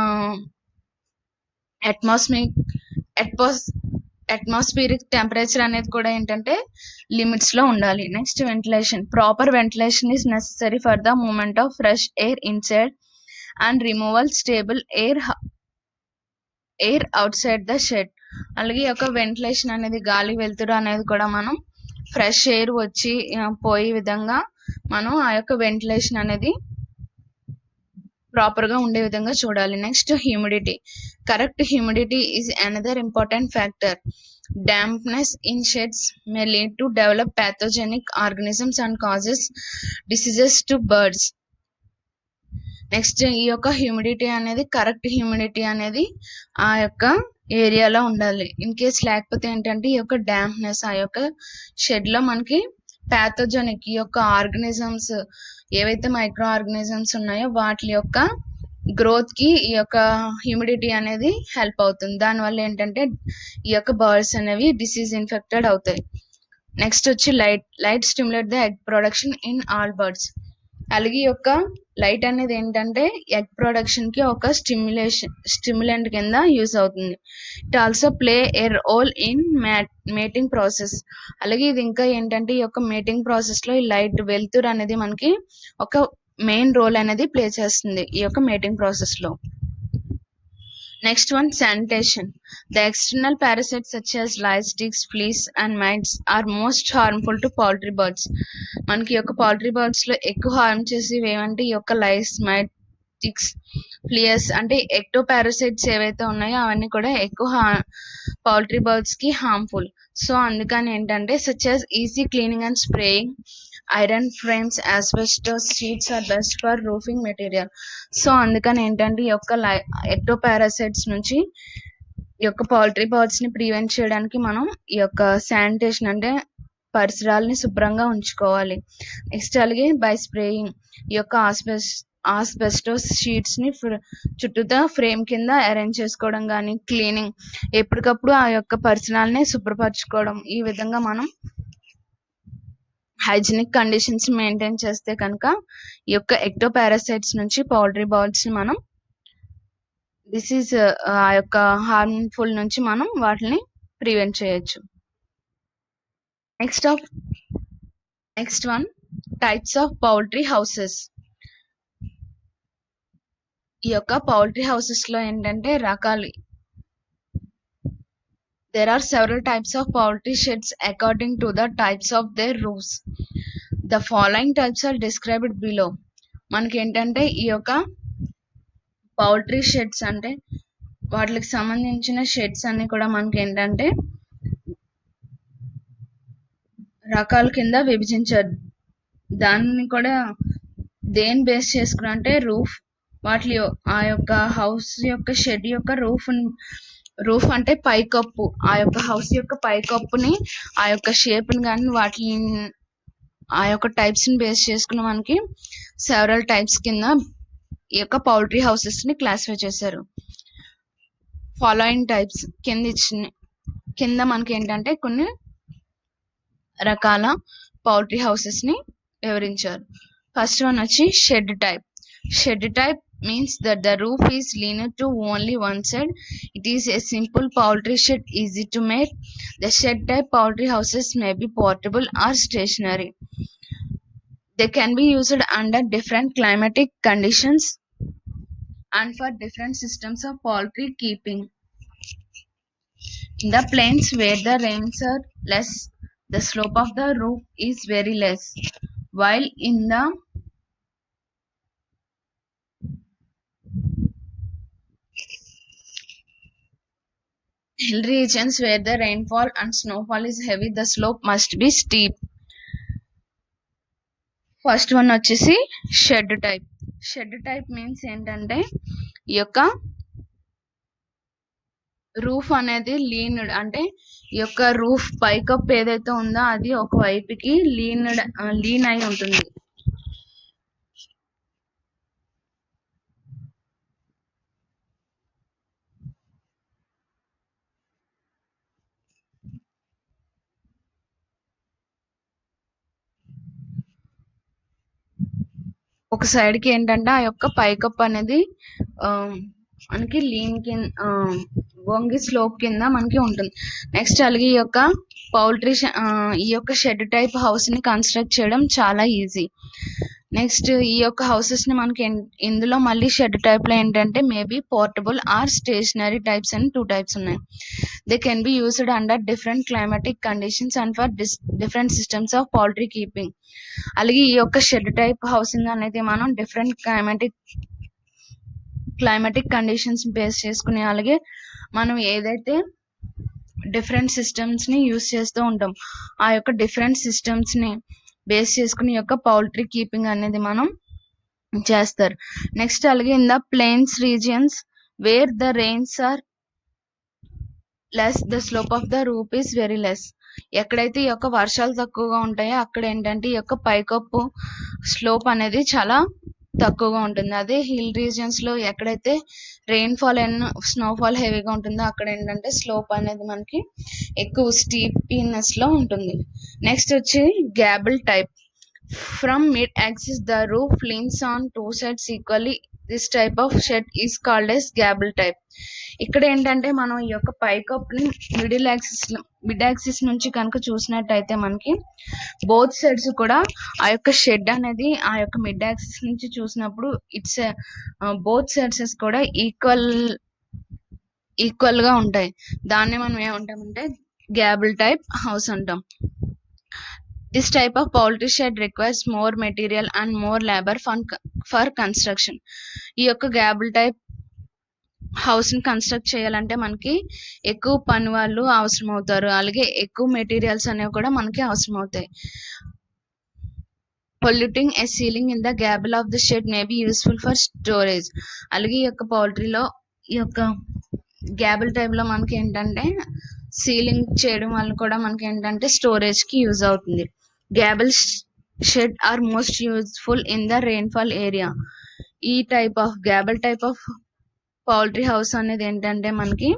అట్మాస్మిక్ అట్మాస్ అట్మాస్ఫియరిక్ టెంపరేచర్ అనేది కూడా ఏంటంటే లిమిట్స్ లో ఉండాలి next ventilation proper ventilation is necessary for the movement of fresh air inside and removal stable air air outside the shed అలాగే ఈ యొక్క వెంటిలేషన్ అనేది గాలి వెలుతురు అనేది కూడా మనం ఫ్రెష్ ఎయిర్ వచ్చి ఆ, పోయే విధంగా మనం ఆ యొక్క వెంటిలేషన్ అనేది ప్రాపర్ గా ఉండే విధంగా చూడాలి next humidity correct humidity is another important factor dampness in sheds may lead to develop pathogenic organisms and causes diseases to birds next ఈ యొక్క హ్యూమిడిటీ అనేది కరెక్ట్ హ్యూమిడిటీ అనేది ఆ యొక్క ఏరియాలో ఉండాలి ఇన్ కేస్ లేకపోతే ఏంటంటే ఈ యొక్క డాంప్నెస్ ఆ యొక్క షెడ్ లో మనకి ప్యాథోజెనిక్ ఈ యొక్క ఆర్గనిజమ్స్ ఏవైతే మైక్రో ఆర్గనిజమ్స్ ఉన్నాయో వాటి యొక్క గ్రోత్ కి ఈ యొక్క హ్యూమిడిటీ అనేది హెల్ప్ అవుతుంది దానివల్ల ఏంటంటే ఈ యొక్క బర్డ్స్ అనేవి డిసీజ్ ఇన్ఫెక్టెడ్ అవుతాయి నెక్స్ట్ వచ్చి light light stimulate the egg production in all birds అలాగే ఈ యొక్క లైట్ అనేది ఏంటంటే ఎగ్ ప్రొడక్షన్ కి ఒక స్టిమ్యులేషన్ స్టిమ్యులెంట్ కింద యూజ్ అవుతుంది it also play a role in mating process అలాగే ఇది ఇంకా ఏంటంటే ఈ యొక్క మేటింగ్ ప్రాసెస్ లో ఈ లైట్ వెలుతురు అనేది మనకి ఒక మెయిన్ రోల్ అనేది ప్లే చేస్తుంది ఈ యొక్క మేటింగ్ ప్రాసెస్ లో next one sanitation the external parasites such as lice, ticks, fleas and mites are most harmful to poultry birds. మనకి ఈ యొక్క పౌల్ట్రీ బర్డ్స్ లో ఎక్కువ హార్మ్ చేసేవి ఏమంటే ఈ యొక్క లైస్ మైట్ టిక్స్ ఫ్లియస్ అంటే ఎక్టో పారాసైట్స్ ఏవైతే ఉన్నాయో అవన్నీ కూడా ఎక్కువ పౌల్ట్రీ బర్డ్స్ కి హార్మ్ఫుల్ సో అందుకని ఏంటంటే such as easy cleaning and spraying iron frames asbestos sheets are best for roofing material సో అందుకని ఏంటంటే ఈ యొక్క ఎక్టో పారాసైట్స్ నుంచి ఈ యొక్క పౌల్ట్రీ బర్డ్స్ ని ప్రివెంట్ చేయడానికి మనం ఈ యొక్క శానిటేషన్ అంటే పరిసరాలని శుభ్రంగా ఉంచుకోవాలి నెక్స్ట్ అలాగే బై స్ప్రేయింగ్ ఈ యొక్క ఆస్బెస్ ఆస్బెస్టోస్ షీట్స్ ని ఫ్ర- చుట్టూతా ఫ్రేమ్ కింద అరేంజ్ చేసుకోవడం కానీ క్లీనింగ్ ఎప్పటికప్పుడు ఆ యొక్క పరిసరాలని శుభ్రపరచుకోవడం ఈ విధంగా మనం హైజీనిక్ కండిషన్స్ మెయింటైన్ చేస్తే కనుక ఈ యొక్క ఎక్టో పారాసైట్స్ నుంచి పౌల్ట్రీ బర్డ్స్ ని మనం డిసీజ్ ఆ యొక్క హార్మ్ఫుల్ నుంచి మనం వాటిని ప్రివెంట్ చేయొచ్చు next of next one types of poultry houses ఈ యొక్క పౌల్ట్రీ హౌసెస్ లో ఏంటంటే రకాలు there are several types of poultry sheds according to the types of their roofs the following types are described below మనకి ఏంటంటే ఈ యొక్క పౌల్ట్రీ షెడ్స్ అంటే వాటికి సంబంధించిన షెడ్స్ అన్ని కూడా మనకి ఏంటంటే రకాల కింద విభజించారు దాన్ని కూడా దేని బేస్ చేసుకుని అంటే రూఫ్ వాటి యొ- ఆ యొక్క హౌస్ యొక్క షెడ్ యొక్క రూఫ్ రూఫ్ అంటే పైకప్పు ఆ యొక్క హౌస్ యొక్క పైకప్పుని ఆ యొక్క షేప్ ని కానీ వాటిని ఆ యొక్క టైప్స్ ని బేస్ చేసుకుని మనకి సెవరల్ టైప్స్ కింద ఈ యొక్క పౌల్ట్రీ హౌసెస్ ని క్లాసిఫై చేశారు ఫాలోయింగ్ టైప్స్ కింద ఇచ్చిన కింద మనకి ఏంటంటే కొన్ని రకాల పౌల్ట్రీ హౌసెస్ ని వివరించారు ఫస్ట్ వన్ వచ్చి shed type shed type means that the roof is leaner to only one side. It is a simple poultry shed, easy to make. The shed type poultry houses may be portable or stationary. They can be used under different climatic conditions and for different systems of poultry keeping. In the plains where the rains are less, the slope of the roof is very less, while in the hill regions where the rainfall and snowfall is heavy, the slope must be steep. First one వచ్చేసి shed type shed type means ఏంటంటే ఈ యొక్క roof అనేది leaned అంటే ఈ యొక్క roof పైకప్ ఏదైతే ఉందో అది ఒక వైపుకి లీన్డ్ లీన్ అయి ఉంటుంది ఒక సైడ్ కి ఏంటంటే ఆ యొక్క పైకప్ అనేది ఆ, మనకి లీన్ కింద వంగి స్లోప్ కింద మనకి ఉంటుంది నెక్స్ట్ అలాగే ఈ యొక్క పౌల్ట్రీ ఈ యొక్క షెడ్ టైప్ హౌస్ ని కన్స్ట్రక్ట్ చేయడం చాలా ఈజీ నెక్స్ట్ ఈ యొక్క హౌసెస్ ని మనకి ఎన్- ఇందులో మళ్ళీ షెడ్ టైప్ లో ఏంటంటే maybe portable or stationary types అని టూ టైప్స్ ఉన్నాయి they can be used under different climatic conditions and for different systems of poultry keeping అలాగే ఈ యొక్క షెడ్ టైప్ హౌసింగ్ అనేది మనం different climatic climatic conditions base చేసుకుని అలాగే మనం ఏదైతే డిఫరెంట్ సిస్టమ్స్ ని యూస్ చేస్తూ ఉంటాం ఆ యొక్క డిఫరెంట్ సిస్టమ్స్ ని బేస్ చేసుకుని ఈ యొక్క పౌల్ట్రీ కీపింగ్ అనేది మనం చేస్తారు నెక్స్ట్ అలాగే in the plains regions where the rains are less the slope of the roof is very less ఎక్కడైతే ఈ యొక్క వర్షాలు తక్కువగా ఉంటాయో అక్కడ ఏంటంటే ఈ యొక్క పైకప్పు స్లోప్ అనేది చాలా తక్కువగా ఉంటుంది అదే హిల్ రీజియన్స్ లో ఎక్కడైతే రెయిన్ ఫాల్ అండ్ స్నోఫాల్ హెవీగా ఉంటుందో అక్కడ ఏంటంటే స్లోప్ అనేది మనకి ఎక్కువ స్టీపీనెస్ లో ఉంటుంది నెక్స్ట్ వచ్చి gable type from mid axis the roof leans on two sides equally this type of shed is called as gable type ఇక్కడ ఏంటంటే మనం ఈ యొక్క పైకప్ ని మిడిల్ యాక్సిస్ మిడ్ యాక్సిస్ నుంచి కనుక చూసినట్టయితే మనకి బోత్ సైడ్స్ కూడా ఆ యొక్క షెడ్ అనేది ఆ యొక్క మిడ్ యాక్సిస్ నుంచి చూసినప్పుడు ఇట్స్ బోత్ సైడ్స్ కూడా ఈక్వల్ ఈక్వల్ గా ఉంటాయి దాన్నే మనం ఏమంటామంటే గ్యాబుల్ టైప్ హౌస్ అంటాం this type of poultry shed requires more material and more labour for for construction ఈ యొక్క గ్యాబుల్ టైప్ హౌస్ ని కన్స్ట్రక్ట్ చేయాలంటే మనకి ఎక్కువ పని వాళ్ళు అవసరం అవుతారు అలాగే ఎక్కువ మెటీరియల్స్ అనేవి కూడా మనకి అవసరం అవుతాయి polluting a ceiling in the gable of the shed may be useful for storage అలాగే ఈ యొక్క పౌల్ట్రీలో ఈ యొక్క గ్యాబుల్ టైప్ లో మనకి ఏంటంటే సీలింగ్ చేయడం వల్ల కూడా మనకి ఏంటంటే స్టోరేజ్ కి యూజ్ అవుతుంది gable shed are most useful in the rainfall area ఈ type of gable type of poultry house అనేది ఏంటంటే మనకి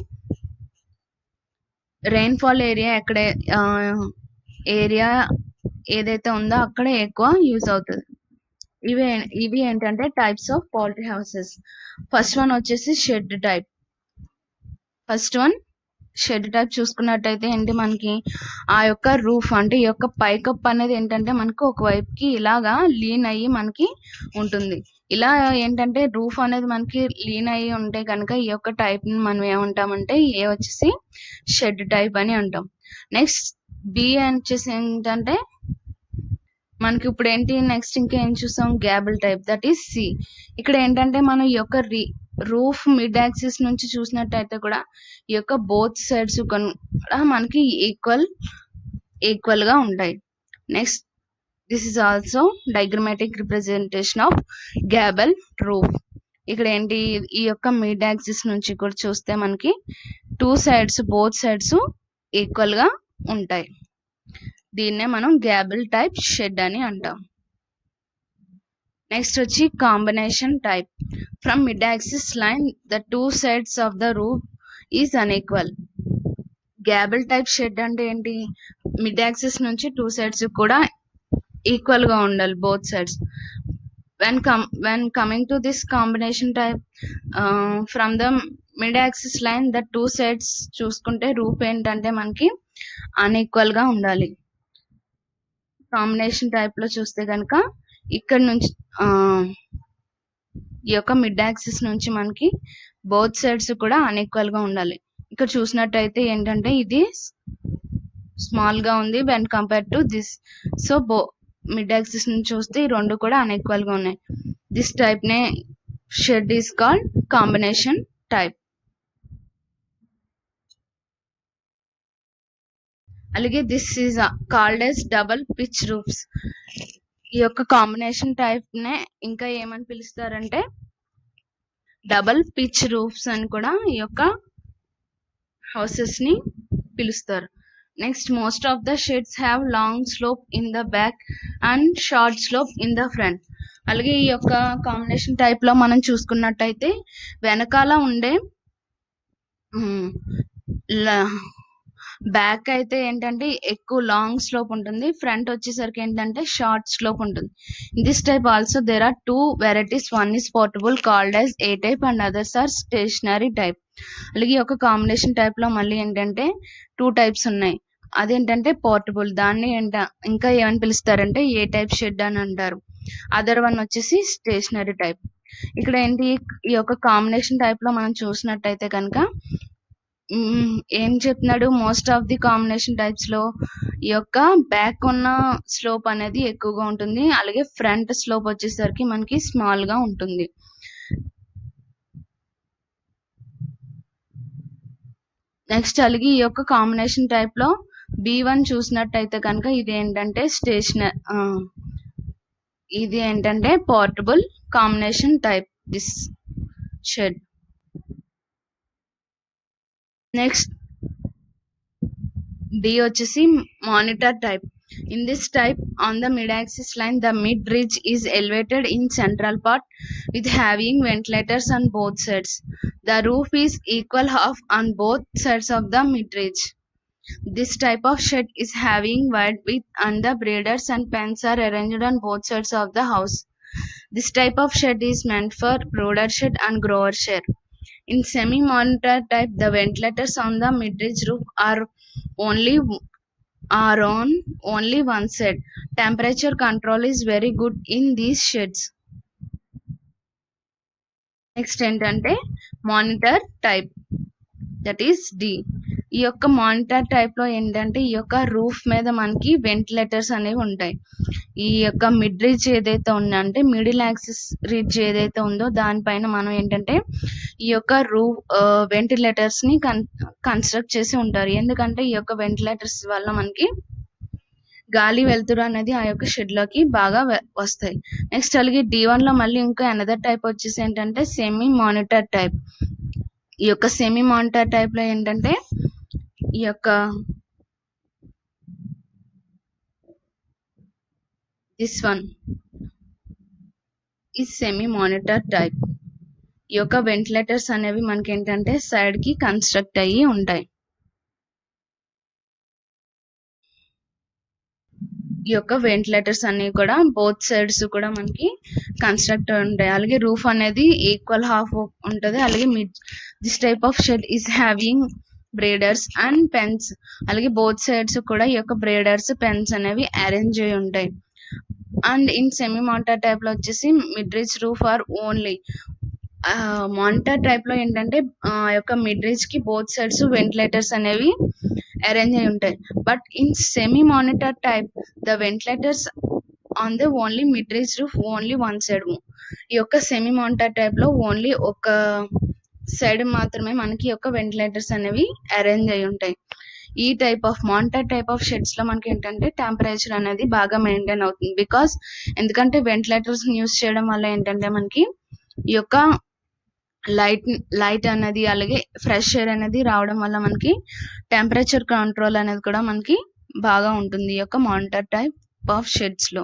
రెయిన్ఫాల్ ఏరియా ఎక్కడ ఏరియా ఏదైతే ఉందో అక్కడ ఎక్కువ యూజ్ అవుతుంది ఇవి ఇవి ఏంటంటే types of poultry houses first one వచ్చేసి shed type first one shed type చూసుకున్నట్టయితే ఏంటి మనకి ఆ యొక్క రూఫ్ అంటే ఈ యొక్క పైకప్ అనేది ఏంటంటే మనకి ఒక వైపుకి ఇలాగా లీన్ అయ్యి మనకి ఉంటుంది ఇలా ఏంటంటే రూఫ్ అనేది మనకి లీన్ అయ్యి ఉంటే కనుక ఈ యొక్క టైప్ ని మనం ఏమంటామంటే ఏ వచ్చేసి షెడ్ టైప్ అని అంటాం నెక్స్ట్ బి వచ్చేసి ఏంటంటే మనకి ఇప్పుడు ఏంటి నెక్స్ట్ ఇంకా ఏం చూసాం gable type that is C ఇక్కడ ఏంటంటే మనం ఈ యొక్క రూఫ్ మిడ్ యాక్సిస్ నుంచి చూసినట్టయితే కూడా ఈ యొక్క బోత్ సైడ్స్ కూడా మనకి ఈక్వల్ ఈక్వల్ గా ఉంటాయి next this is also diagrammatic representation of gable roof ఇక్కడ ఏంటి ఈ యొక్క మిడ్ యాక్సిస్ నుంచి కూడా చూస్తే మనకి two sides both sides equal గా ఉంటాయి దీన్నే మనం గ్యాబుల్ టైప్ షెడ్ అని అంటాం నెక్స్ట్ వచ్చి combination type from mid axis line the two sides of the roof is unequal gable type shed అంటే ఏంటి మిడ్ యాక్సిస్ నుంచి టూ సైడ్స్ కూడా ఈక్వల్ గా ఉండాలి both sides when com when coming to this combination type uh, from the mid axis line the two sides చూసుకుంటే రూప్ ఏంటంటే మనకి unequal గా ఉండాలి కాంబినేషన్ టైప్ లో చూస్తే కనుక ఇక్కడ నుంచి ఆ, ఈ యొక్క మిడ్ యాక్సిస్ నుంచి మనకి బోత్ సైడ్స్ కూడా అన్ఈక్వల్ గా ఉండాలి ఇక్కడ చూసినట్టయితే ఏంటంటే ఇది స్మాల్ గా ఉంది when compare to this so బో మిడ్ యాక్సిస్ నుంచి చూస్తే ఈ రెండు కూడా అన్ఈక్వల్ గా ఉన్నాయి దిస్ టైప్ నే shed is called combination type అలాగే this is called as double pitch roofs ఈ యొక్క కాంబినేషన్ టైప్ నే ఇంకా ఏమని పిలుస్తారంటే డబల్ పిచ్ రూఫ్స్ అని కూడా ఈ యొక్క హౌసెస్ ని పిలుస్తారు next most of the sheds have long slope in the back and short slope in the front అలాగే ఈ యొక్క కాంబినేషన్ టైప్ లో మనం చూసుకున్నట్టయితే వెనకాల ఉండే బ్యాక్ అయితే ఏంటంటే ఎక్కువ లాంగ్ స్లోప్ ఉంటుంది ఫ్రంట్ వచ్చేసరికి ఏంటంటే షార్ట్ స్లోప్ ఉంటుంది this type also there are two varieties one is portable called as a type and others are stationary type అలాగే ఒక కాంబినేషన్ టైప్ లో మళ్ళీ ఏంటంటే టూ టైప్స్ ఉన్నాయి అదేంటంటే పోర్టబుల్ దాన్ని ఏంట ఇంకా ఏమని పిలుస్తారంటే ఏ టైప్ షెడ్ అని అంటారు అదర్ వన్ వచ్చేసి స్టేషనరీ టైప్ ఇక్కడ ఏంటి ఈ యొక్క కాంబినేషన్ టైప్ లో మనం చూసినట్టయితే కనుక మ్మ్, ఏం చెప్తున్నాడు most of the combination types లో ఈ యొక్క బ్యాక్ ఉన్న స్లోప్ అనేది ఎక్కువగా ఉంటుంది అలాగే ఫ్రంట్ స్లోప్ వచ్చేసరికి మనకి స్మాల్ గా ఉంటుంది నెక్స్ట్ అలాగే ఈ యొక్క కాంబినేషన్ టైప్ లో బి వన్ చూసినట్టయితే కనుక ఇది ఏంటంటే స్టేషనరీ ఇది ఏంటంటే portable combination type this shed next D వచ్చేసి monitor type in this type on the mid axis line the mid ridge is elevated in central part with having ventilators on both sides the roof is equal half on both sides of the mid ridge this type of shed is having wide width and the breeders and pens are arranged on both sides of the house this type of shed is meant for brooder shed and grower shed in semi-monitor type, the ventilators on the mid-ridge roof are only are on only one side. Temperature control is very good in these sheds. Next ఏంటంటే monitor type that is D ఈ యొక్క monitor type లో ఏంటంటే ఈ యొక్క roof మీద మనకి ventilators అనేవి ఉంటాయి ఈ యొక్క మిడ్ రిడ్జ్ ఏదైతే ఉందో అంటే మిడిల్ యాక్సిస్ రిడ్జ్ ఏదైతే ఉందో దానిపైన మనం ఏంటంటే ఈ యొక్క రూఫ్ వెంటిలేటర్స్ ని కన్స్ట్రక్ట్ చేసి ఉంటారు ఎందుకంటే ఈ యొక్క వెంటిలేటర్స్ వల్ల మనకి గాలి వెలుతురు అనేది ఆ యొక్క షెడ్ లోకి బాగా వె- వస్తాయి నెక్స్ట్ అలాగే డి వన్ లో మళ్ళీ ఇంకా అనదర్ టైప్ వచ్చేసి ఏంటంటే సెమీ మానిటర్ టైప్ ఈ యొక్క సెమీ మానిటర్ టైప్ లో ఏంటంటే ఈ యొక్క దిస్ వన్ ఈ సెమీ మానిటర్ టైప్ ఈ యొక్క వెంటిలేటర్స్ అనేవి మనకి ఏంటంటే సైడ్ కి కన్స్ట్రక్ట్ అయ్యి ఉంటాయి ఈ యొక్క వెంటిలేటర్స్ అన్ని కూడా బోత్ సైడ్స్ కూడా మనకి కన్స్ట్రక్ట్ ఉంటాయి అలాగే రూఫ్ అనేది ఈక్వల్ హాఫ్ ఉంటది అలాగే mid this type of shed is having brooders and pens అలాగే బోత్ సైడ్స్ కూడా ఈ యొక్క బ్రేడర్స్ పెన్స్ అనేవి అరేంజ్ అయి ఉంటాయి and in semi monitor type లో వచ్చేసి mid ridge roof or only monitor type లో ఏంటంటే ఆ యొక్క మిడ్ రిచ్ కి బోత్ సైడ్స్ వెంటిలేటర్స్ అనేవి అరేంజ్ అయి ఉంటాయి but in semi monitor type the ventilators on the only mid ridge roof only one side ఈ యొక్క సెమీ మానిటర్ టైప్ లో ఓన్లీ ఒక సైడ్ మాత్రమే మనకి ఈ యొక్క వెంటిలేటర్స్ అనేవి అరేంజ్ అయి ఉంటాయి ఈ type of monitor type of sheds లో మనకి ఏంటంటే టెంపరేచర్ అనేది బాగా మెయింటైన్ అవుతుంది బికాస్ ఎందుకంటే వెంటిలేటర్స్ యూస్ చేయడం వల్ల ఏంటంటే మనకి ఈ యొక్క లైట్ లైట్ అనేది అలాగే ఫ్రెష్ ఎయిర్ అనేది రావడం వల్ల మనకి టెంపరేచర్ కంట్రోల్ అనేది కూడా మనకి బాగా ఉంటుంది ఈ యొక్క మానిటర్ టైప్ ఆఫ్ షెడ్స్ లో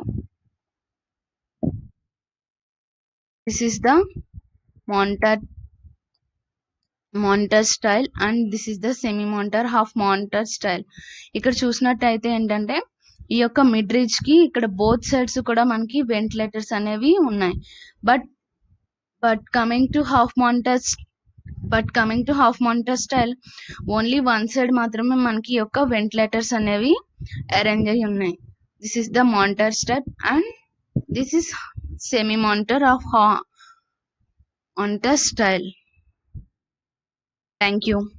this is the monitor monitor style and this is the semi monitor half monitor style ఇక్కడ చూసినట్టయితే ఏంటంటే ఈ యొక్క మిడ్ రీచ్ కి ఇక్కడ బోత్ సైడ్స్ కూడా మనకి వెంటిలేటర్స్ అనేవి ఉన్నాయి but but coming to half monitors but coming to half monitor style only one side మాత్రమే మనకి ఈ యొక్క వెంటిలేటర్స్ అనేవి అరేంజ్ అయి ఉన్నాయి this is the monitor step and this is semi monitor of monitor style thank you